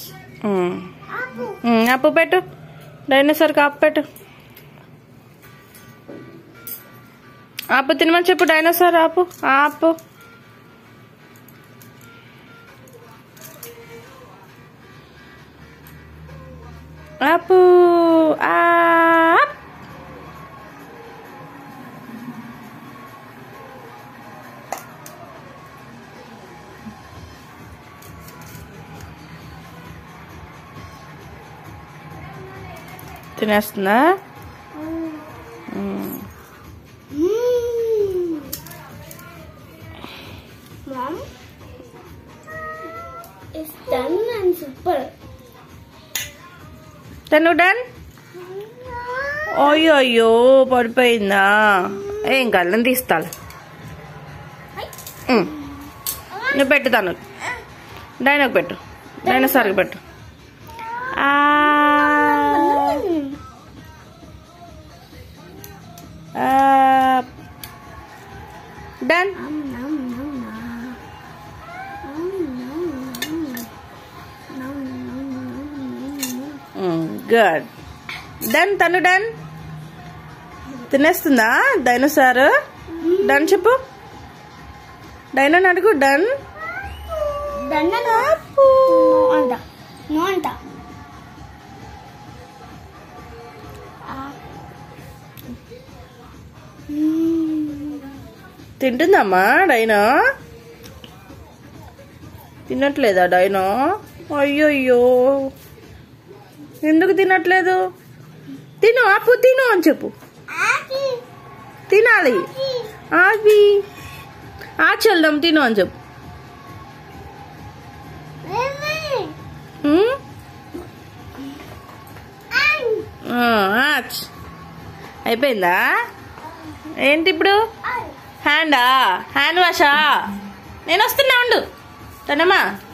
ఉమ్. ఉమ్, అప్పు పెట్టు డైనోసార్కి అప్పు పెట్టు ఆపు తినమని చెప్పు డైనోసార్ ఆపు ఆపు ఆపు ఆప్ తినేస్తుందా ఉమ్. Mom, it's done and super. తను డన్ అయ్యో అయ్యో పడిపోయిందా ఏం కాదు నేను తీస్తాను ఉమ్. నువ్వు పెట్టు తను డైనోకి పెట్టు డైనోసార్కి పెట్టు ఆ. ఆ. Done Nom nom nom nom. Nom nom nom. Nom nom nom nom. Good done తను డన్ తినేస్తుందా డైనోసార్ డన్ చెప్పు డైనో అడుగు డన్ Done na ఆపు. No anta. No anta. తింటుందమ్మా డైనో తినట్లేదా డైనో అయ్యయ్యో ఎందుకు తినట్లేదు తిను ఆపు తిను అని చెప్పు తినాలి ఆపి ఆచెల్దాం తిను అని చెప్పు ఉమ్? ఆ, ఆచ్. అయిపోయిందా ఏంటి ఇప్పుడు హ్యాండా హ్యాండ్ వాషా నేను వస్తున్నా ఉండు తనమ్మా